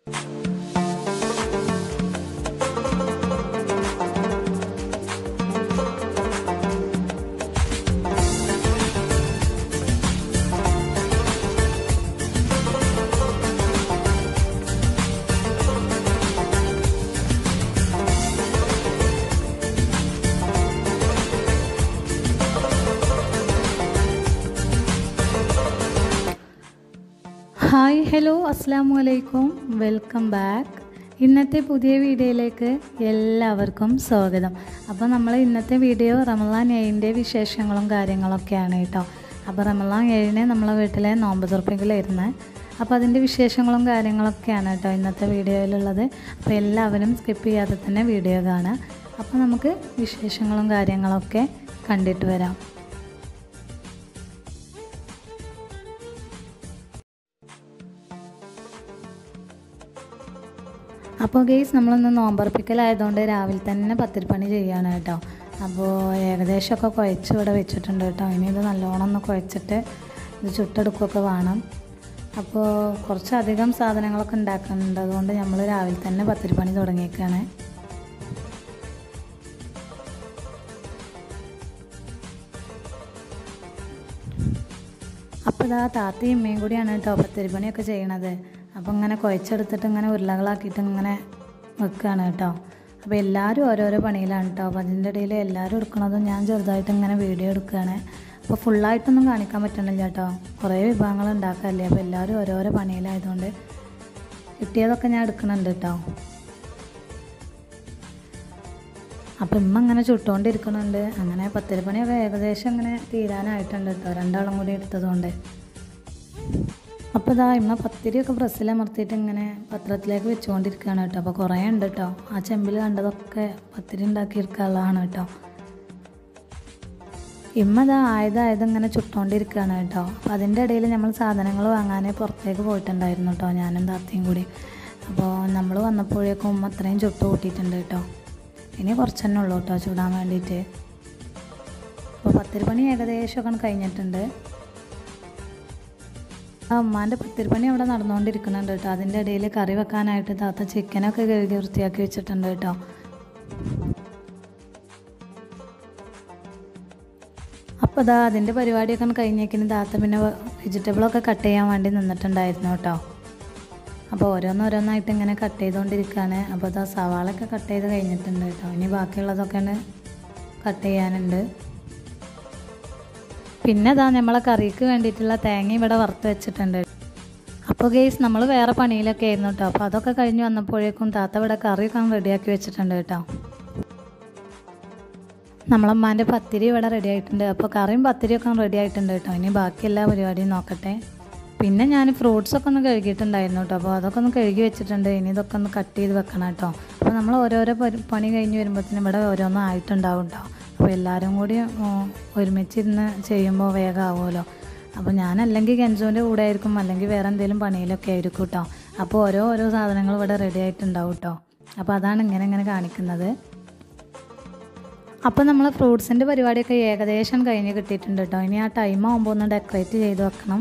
hi hello അസ്സാമു അലൈക്കും welcome back ഇന്നത്തെ പുതിയ വീഡിയോയിലേക്ക് എല്ലാവർക്കും സ്വാഗതം അപ്പോൾ നമ്മൾ ഇന്നത്തെ വീഡിയോ റമലാൻ ഏഴിൻ്റെ വിശേഷങ്ങളും കാര്യങ്ങളൊക്കെയാണ് കേട്ടോ അപ്പോൾ റമലാൻ ഏഴിന് നമ്മളെ വീട്ടിലെ നോമ്പ് തുറപ്പിക്കലായിരുന്നു അപ്പോൾ അതിൻ്റെ വിശേഷങ്ങളും കാര്യങ്ങളൊക്കെയാണ് കേട്ടോ ഇന്നത്തെ വീഡിയോയിലുള്ളത് അപ്പോൾ എല്ലാവരും സ്കിപ്പ് ചെയ്യാതെ തന്നെ വീഡിയോ കാണുക അപ്പോൾ നമുക്ക് വിശേഷങ്ങളും കാര്യങ്ങളൊക്കെ കണ്ടിട്ട് വരാം അപ്പോൾ ഗെയ്സ് നമ്മളൊന്ന് നോമ്പറപ്പിക്കലായതുകൊണ്ട് രാവിലെ തന്നെ പത്തിരിപ്പണി ചെയ്യാണ് കേട്ടോ അപ്പോൾ ഏകദേശമൊക്കെ കുഴച്ച് ഇവിടെ വെച്ചിട്ടുണ്ട് കേട്ടോ ഇനി ഇത് നല്ലോണം ഒന്ന് കുഴച്ചിട്ട് ഇത് ചുട്ടെടുക്കുകയൊക്കെ വേണം അപ്പോൾ കുറച്ചധികം സാധനങ്ങളൊക്കെ ഉണ്ടാക്കുന്നുണ്ട് അതുകൊണ്ട് നമ്മൾ രാവിലെ തന്നെ പത്തിരിപ്പണി തുടങ്ങിയേക്കാണ് അപ്പോൾ ഇതാ താത്തയും അമ്മയും കൂടിയാണ് കേട്ടോ പത്തിരിപ്പണിയൊക്കെ ചെയ്യണത് അപ്പോൾ ഇങ്ങനെ കുഴച്ചെടുത്തിട്ട് ഇങ്ങനെ ഉരുളകളാക്കിയിട്ട് ഇങ്ങനെ വെക്കുകയാണ് കേട്ടോ അപ്പോൾ എല്ലാവരും ഓരോരോ പണിയിലാണ് കേട്ടോ അപ്പോൾ അതിൻ്റെ ഇടയിൽ എല്ലാവരും എടുക്കണതും ഞാൻ ചെറുതായിട്ട് ഇങ്ങനെ വീഡിയോ എടുക്കുകയാണ് അപ്പോൾ ഫുള്ളായിട്ടൊന്നും കാണിക്കാൻ പറ്റണില്ല കേട്ടോ കുറേ വിഭവങ്ങൾ ഉണ്ടാക്കാമല്ലേ അപ്പോൾ എല്ലാവരും ഓരോരോ പണിയിലായതുകൊണ്ട് കിട്ടിയതൊക്കെ ഞാൻ എടുക്കണുണ്ട് കേട്ടോ അപ്പം ഇമ്മ ഇങ്ങനെ ചുട്ടുകൊണ്ടിരിക്കുന്നുണ്ട് അങ്ങനെ പത്തിരിപ്പണിയൊക്കെ ഏകദേശം ഇങ്ങനെ തീരാനായിട്ടുണ്ട് കേട്ടോ രണ്ടാളും കൂടി എടുത്തതുകൊണ്ട് അപ്പോൾ ഇതാ ഇമ്മ പത്തിരിയൊക്കെ പ്രസ്സിലമർത്തിയിട്ട് ഇങ്ങനെ പത്രത്തിലേക്ക് വെച്ചുകൊണ്ടിരിക്കുകയാണ് കേട്ടോ അപ്പോൾ കുറേ ഉണ്ട് കേട്ടോ ആ ചെമ്പിൽ കണ്ടതൊക്കെ പത്തിരി ഉണ്ടാക്കിയിരിക്കാനുള്ളതാണ് കേട്ടോ ഇമ്മ ഇതാ ആയതായത് ഇങ്ങനെ ചുട്ടുകൊണ്ടിരിക്കുകയാണ് കേട്ടോ അപ്പോൾ അതിൻ്റെ ഇടയിൽ നമ്മൾ സാധനങ്ങൾ വാങ്ങാൻ പുറത്തേക്ക് പോയിട്ടുണ്ടായിരുന്നു കേട്ടോ ഞാനും താത്തയും കൂടി അപ്പോൾ നമ്മൾ വന്നപ്പോഴേക്കും ഉമ്മ അത്രയും ചുട്ട് കൂട്ടിയിട്ടുണ്ട് കേട്ടോ ഇനി കുറച്ച് തന്നെ ഉള്ളൂ കേട്ടോ ചൂടാൻ വേണ്ടിയിട്ട് അപ്പോൾ പത്തിരിപ്പണി ഏകദേശമൊക്കെ കഴിഞ്ഞിട്ടുണ്ട് ആ ഉമ്മാൻ്റെ പത്തിരിപ്പണി അവിടെ നടന്നുകൊണ്ടിരിക്കുന്നുണ്ട് കേട്ടോ അതിൻ്റെ ഇടയിൽ കറി വെക്കാനായിട്ട് താത്ത ചിക്കനൊക്കെ കഴുകി വൃത്തിയാക്കി വെച്ചിട്ടുണ്ട് കേട്ടോ അപ്പോൾ ഇതാ അതിൻ്റെ പരിപാടിയൊക്കെ കഴിഞ്ഞേക്കിന് താത്ത പിന്നെ വെജിറ്റബിളൊക്കെ കട്ട് ചെയ്യാൻ വേണ്ടി നിന്നിട്ടുണ്ടായിരുന്നു കേട്ടോ അപ്പോൾ ഓരോന്നോരോന്നായിട്ട് ഇങ്ങനെ കട്ട് ചെയ്തുകൊണ്ടിരിക്കുകയാണ് അപ്പോൾ ഇതാ സവാളൊക്കെ കട്ട് ചെയ്ത് കഴിഞ്ഞിട്ടുണ്ട് കേട്ടോ ഇനി ബാക്കിയുള്ളതൊക്കെയാണ് കട്ട് ചെയ്യാനുണ്ട് പിന്നെ ഇതാ നമ്മളെ കറിക്ക് വേണ്ടിയിട്ടുള്ള തേങ്ങ ഇവിടെ വറുത്ത് വെച്ചിട്ടുണ്ട് അപ്പോൾ ഗെയ്സ് നമ്മൾ വേറെ പണിയിലൊക്കെ ആയിരുന്നു കേട്ടോ അപ്പോൾ അതൊക്കെ കഴിഞ്ഞ് വന്നപ്പോഴേക്കും താത്ത ഇവിടെ കറിയൊക്കെ റെഡിയാക്കി വെച്ചിട്ടുണ്ട് കേട്ടോ നമ്മളമ്മേൻ്റെ പത്തിരി ഇവിടെ റെഡി ആയിട്ടുണ്ട് അപ്പോൾ കറിയും പത്തിരിയൊക്കെ റെഡി ആയിട്ടുണ്ട് കേട്ടോ ഇനി ബാക്കി എല്ലാ പരിപാടിയും നോക്കട്ടെ പിന്നെ ഞാൻ ഫ്രൂട്ട്സൊക്കെ ഒന്ന് കഴുകിയിട്ടുണ്ടായിരുന്നു കേട്ടോ അപ്പോൾ അതൊക്കെ ഒന്ന് കഴുകി വെച്ചിട്ടുണ്ട് ഇനി ഇതൊക്കെ ഒന്ന് കട്ട് ചെയ്ത് വെക്കണം കേട്ടോ അപ്പോൾ നമ്മൾ ഓരോരോ പണി കഴിഞ്ഞ് വരുമ്പോഴത്തേനും ഇവിടെ ഓരോന്നും ആയിട്ടുണ്ടാവും കേട്ടോ അപ്പോൾ എല്ലാവരും കൂടി ഒരുമിച്ചിരുന്ന് ചെയ്യുമ്പോൾ വേഗം ആവുമല്ലോ അപ്പോൾ ഞാൻ അല്ലെങ്കിൽ കെഞ്ചുവിൻ്റെ കൂടെ ആയിരിക്കും അല്ലെങ്കിൽ വേറെ എന്തെങ്കിലും പണിയിലൊക്കെ ആയിരിക്കും കേട്ടോ അപ്പോൾ ഓരോ ഓരോ സാധനങ്ങൾ ഇവിടെ റെഡി ആയിട്ടുണ്ടാവും കേട്ടോ അപ്പോൾ അതാണ് ഇങ്ങനെ ഇങ്ങനെ കാണിക്കുന്നത് അപ്പോൾ നമ്മൾ ഫ്രൂട്ട്സിൻ്റെ പരിപാടിയൊക്കെ ഏകദേശം കഴിഞ്ഞ് കിട്ടിയിട്ടുണ്ട് കേട്ടോ ഇനി ആ ടൈം ആകുമ്പോൾ ഒന്ന് ഡെക്കറേറ്റ് ചെയ്ത് വെക്കണം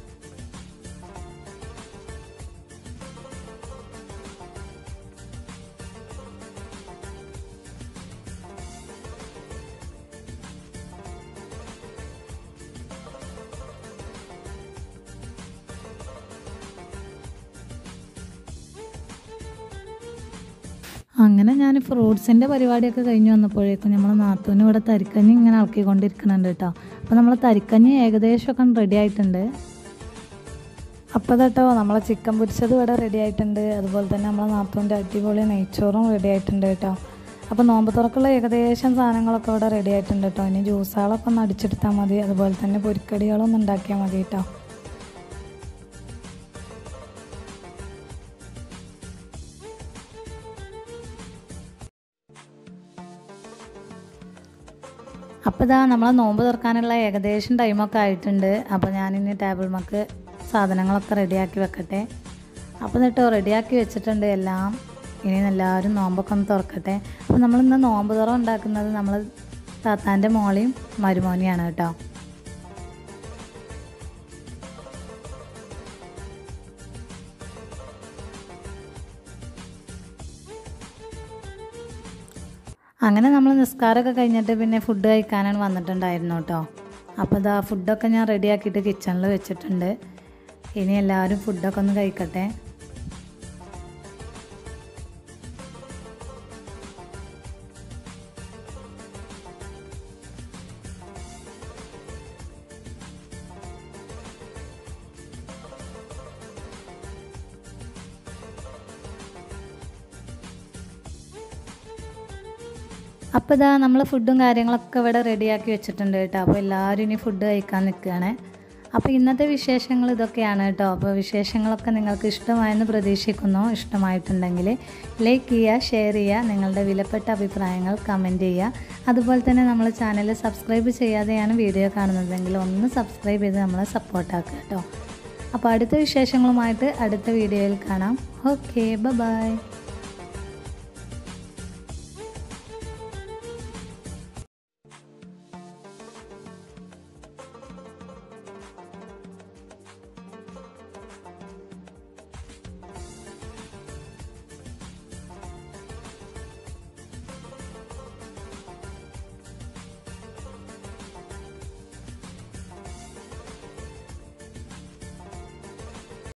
അങ്ങനെ ഞാൻ ഫ്രൂട്ട്സിൻ്റെ പരിപാടിയൊക്കെ കഴിഞ്ഞ് വന്നപ്പോഴേക്കും നമ്മൾ നാത്തൂന് ഇവിടെ തരിക്കഞ്ഞി ഇങ്ങനെ ഇളക്കിക്കൊണ്ടിരിക്കുന്നുണ്ട് കേട്ടോ അപ്പോൾ നമ്മൾ തരിക്കഞ്ഞി ഏകദേശമൊക്കെ റെഡി ആയിട്ടുണ്ട് അപ്പോൾ കേട്ടോ നമ്മളെ ചിക്കൻ പൊരിച്ചത് ഇവിടെ റെഡി ആയിട്ടുണ്ട് അതുപോലെ തന്നെ നമ്മളെ നാത്തൂൻ്റെ അടിപൊളി നെയ്ച്ചോറും റെഡി ആയിട്ടുണ്ട് കേട്ടോ അപ്പോൾ നോമ്പ് തുറക്കുള്ള ഏകദേശം സാധനങ്ങളൊക്കെ ഇവിടെ റെഡി ആയിട്ടുണ്ട് കേട്ടോ ഇനി ജ്യൂസുകളൊക്കെ ഒന്ന് അടിച്ചെടുത്താൽ മതി അതുപോലെ തന്നെ പൊരിക്കടികളൊന്നും ഉണ്ടാക്കിയാൽ മതി കേട്ടോ അപ്പോൾ ഇതാ നമ്മളെ നോമ്പ് തുറക്കാനുള്ള ഏകദേശം ടൈമൊക്കെ ആയിട്ടുണ്ട് അപ്പോൾ ഞാനിനി ടേബിൾ മക്ക് സാധനങ്ങളൊക്കെ റെഡിയാക്കി വെക്കട്ടെ അപ്പോൾ എന്നിട്ട് റെഡിയാക്കി വെച്ചിട്ടുണ്ട് എല്ലാം ഇനി എല്ലാവരും നോമ്പൊക്കെ ഒന്ന് തുറക്കട്ടെ അപ്പോൾ നമ്മളിന്ന് നോമ്പ് തുറ ഉണ്ടാക്കുന്നത് നമ്മൾ താത്താൻ്റെ മോളെയും മരുമോനെയാണ് കേട്ടോ അങ്ങനെ നമ്മൾ നിസ്കാരമൊക്കെ കഴിഞ്ഞിട്ട് പിന്നെ ഫുഡ് കഴിക്കാനാണ് വന്നിട്ടുണ്ടായിരുന്നു കേട്ടോ അപ്പോൾ ഇതാ ഫുഡൊക്കെ ഞാൻ റെഡിയാക്കിയിട്ട് കിച്ചണിൽ വെച്ചിട്ടുണ്ട് ഇനി എല്ലാവരും ഫുഡൊക്കെ ഒന്ന് കഴിക്കട്ടെ അപ്പോൾ ഇതാ നമ്മൾ ഫുഡും കാര്യങ്ങളൊക്കെ ഇവിടെ റെഡിയാക്കി വെച്ചിട്ടുണ്ട് കേട്ടോ അപ്പോൾ എല്ലാവരും ഇനി ഫുഡ് കഴിക്കാൻ നിൽക്കുകയാണ് അപ്പോൾ ഇന്നത്തെ വിശേഷങ്ങൾ ഇതൊക്കെയാണ് കേട്ടോ അപ്പോൾ വിശേഷങ്ങളൊക്കെ നിങ്ങൾക്ക് ഇഷ്ടമായെന്ന് പ്രതീക്ഷിക്കുന്നു ഇഷ്ടമായിട്ടുണ്ടെങ്കിൽ ലൈക്ക് ചെയ്യുക ഷെയർ ചെയ്യുക നിങ്ങളുടെ വിലപ്പെട്ട അഭിപ്രായങ്ങൾ കമൻറ്റ് ചെയ്യുക അതുപോലെ തന്നെ നമ്മൾ ചാനൽ സബ്സ്ക്രൈബ് ചെയ്യാതെയാണ് വീഡിയോ കാണുന്നതെങ്കിൽ ഒന്ന് സബ്സ്ക്രൈബ് ചെയ്ത് നമ്മളെ സപ്പോർട്ടാക്കുക കേട്ടോ അപ്പോൾ അടുത്ത വിശേഷങ്ങളുമായിട്ട് അടുത്ത വീഡിയോയിൽ കാണാം ഓക്കെ ബൈ